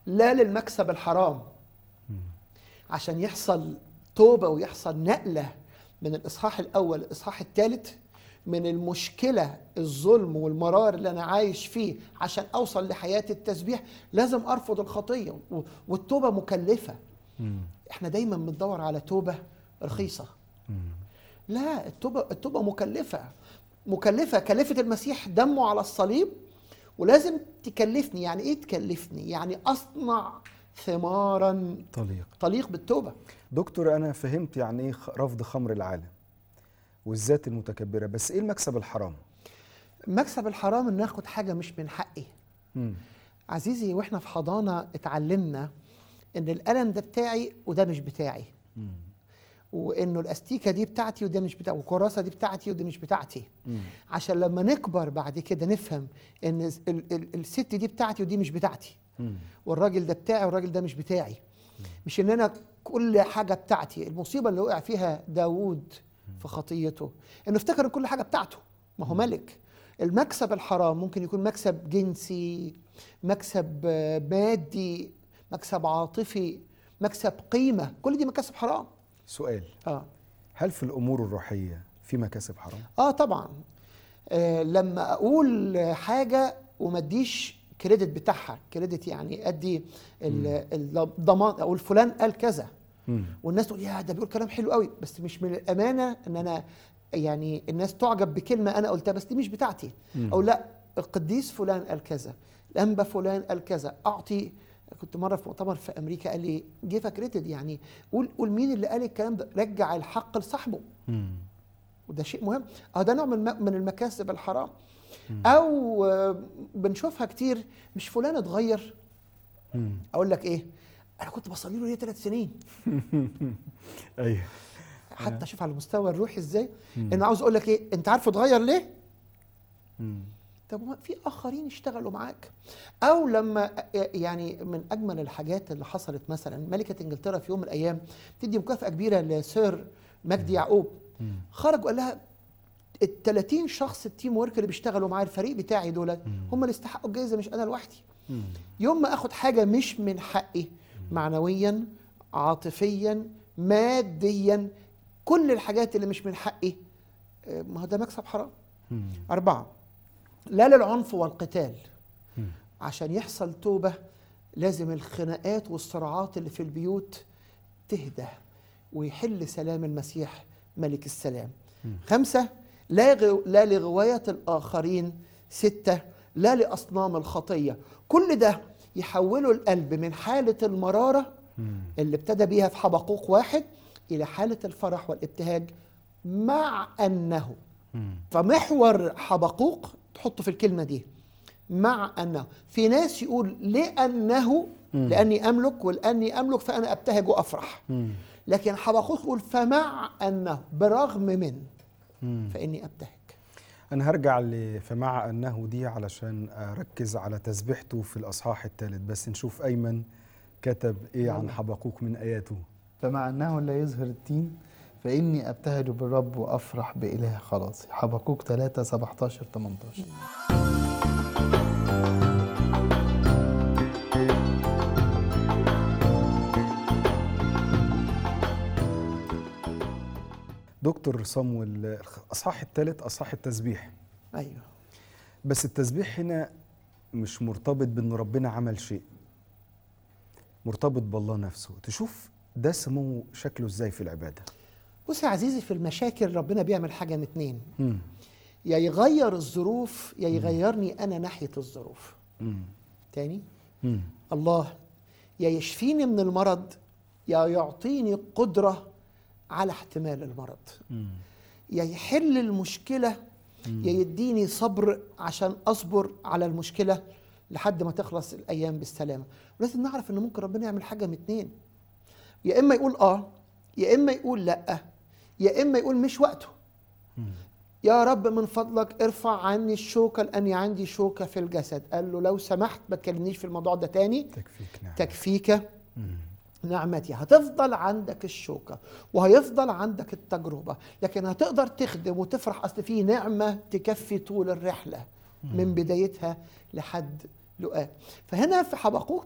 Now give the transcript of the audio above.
لا للمكسب الحرام عشان يحصل توبة ويحصل نقلة من الإصحاح الأول للإصحاح الثالث من المشكلة الظلم والمرار اللي أنا عايش فيه عشان أوصل لحياة التسبيح لازم أرفض الخطية و- والتوبة مكلفة احنا دايما بندور على توبة رخيصة لا التوبة التوبة مكلفة مكلفة كلفة المسيح دمه على الصليب ولازم تكلفني يعني ايه تكلفني يعني اصنع ثمارا طليق تليق بالتوبة دكتور انا فهمت يعني ايه خ- رفض خمر العالم والذات المتكبره بس ايه المكسب الحرام مكسب الحرام ان اخد حاجة مش من حقي مم. عزيزي واحنا في حضانة اتعلمنا ان القلم ده بتاعي وده مش بتاعي مم. وانه الاستيكه دي بتاعتي وده مش بتاعتي والكراسه دي بتاعتي ودي مش بتاعتي مم. عشان لما نكبر بعد كده نفهم ان ال- ال- الست دي بتاعتي ودي مش بتاعتي مم. والراجل ده بتاعي والراجل ده مش بتاعي مش ان انا كل حاجه بتاعتي المصيبه اللي وقع فيها داوود في خطيته انه افتكر ان كل حاجه بتاعته ما هو ملك المكسب الحرام ممكن يكون مكسب جنسي مكسب آه، مادي مكسب عاطفي مكسب قيمه كل دي مكاسب حرام سؤال اه هل في الامور الروحيه في مكاسب حرام اه طبعا آه لما اقول حاجه وما اديش كريدت بتاعها كريدت يعني ادي ال- الضمان اقول فلان قال كذا مم. والناس تقول يا ده بيقول كلام حلو قوي بس مش من الامانه ان انا يعني الناس تعجب بكلمه انا قلتها بس دي مش بتاعتي مم. او لا القديس فلان قال كذا الانبا فلان قال كذا اعطي كنت مره في مؤتمر في امريكا قال لي جيف كريدت يعني قول قول مين اللي قال الكلام ده رجع الحق لصاحبه مم. وده شيء مهم اه ده نوع من الم- من المكاسب الحرام او آه، بنشوفها كتير مش فلان اتغير مم. اقول لك ايه انا كنت بصلي له ليه ثلاث سنين ايوه حتى شوف على المستوى الروحي ازاي انا عاوز اقول لك ايه انت عارفه اتغير ليه مم. طب ما في اخرين اشتغلوا معاك او لما يعني من اجمل الحاجات اللي حصلت مثلا ملكه انجلترا في يوم من الايام تدي مكافاه كبيره لسير مجدي يعقوب مم. خرج وقال لها ال 30 شخص التيم ورك اللي بيشتغلوا معايا الفريق بتاعي دول هم اللي استحقوا الجائزه مش انا لوحدي مم. يوم ما اخد حاجه مش من حقي معنويا عاطفيا ماديا كل الحاجات اللي مش من حقي آه، ما هو ده مكسب حرام مم. أربعة لا للعنف والقتال مم. عشان يحصل توبة لازم الخناقات والصراعات اللي في البيوت تهدى ويحل سلام المسيح ملك السلام خمسة لا, غو لا لغواية الآخرين ستة لا لأصنام الخطية كل ده يحولوا القلب من حالة المرارة مم. اللي ابتدى بيها في حبقوق واحد إلى حالة الفرح والابتهاج مع أنه مم. فمحور حبقوق تحطه في الكلمة دي مع أنه في ناس يقول لأنه مم. لأني أملك ولأني أملك فأنا أبتهج وأفرح مم. لكن حبقوق يقول فمع أنه برغم من مم. فإني أبتهج انا هرجع ل- فمع انه دي علشان اركز على تسبيحته في الاصحاح الثالث بس نشوف ايمن كتب ايه عن يلا. حبقوق من اياته فمع أنه لا يظهر التين فإني أبتهج بالرب وأفرح بإله خلاصي حبقوق 3 17 18 دكتور صمويل الاصحاح الثالث اصحاح التسبيح أيوه بس التسبيح هنا مش مرتبط بان ربنا عمل شيء مرتبط بالله نفسه تشوف ده سموه شكله ازاي في العباده بص يا عزيزي في المشاكل ربنا بيعمل حاجة من اتنين مم. يا يغير الظروف يا يغيرني أنا ناحية الظروف مم. تاني مم. الله يا يشفيني من المرض يا يعطيني قدرة على احتمال المرض مم. يا يحل المشكلة يا يديني صبر عشان أصبر على المشكلة لحد ما تخلص الأيام بالسلامة ولازم نعرف إن ممكن ربنا يعمل حاجة من اتنين يا إما يقول آه يا إما يقول لأ يا إما يقول مش وقته يا رب من فضلك ارفع عني الشوكة لأني عندي شوكة في الجسد قال له لو سمحت ما تكلمنيش في الموضوع ده تاني تكفيك نعم تكفيك مم. نعمتي هتفضل عندك الشوكة وهيفضل عندك التجربة لكن هتقدر تخدم وتفرح أصل في نعمة تكفي طول الرحلة من بدايتها لحد لقاء فهنا في حبقوق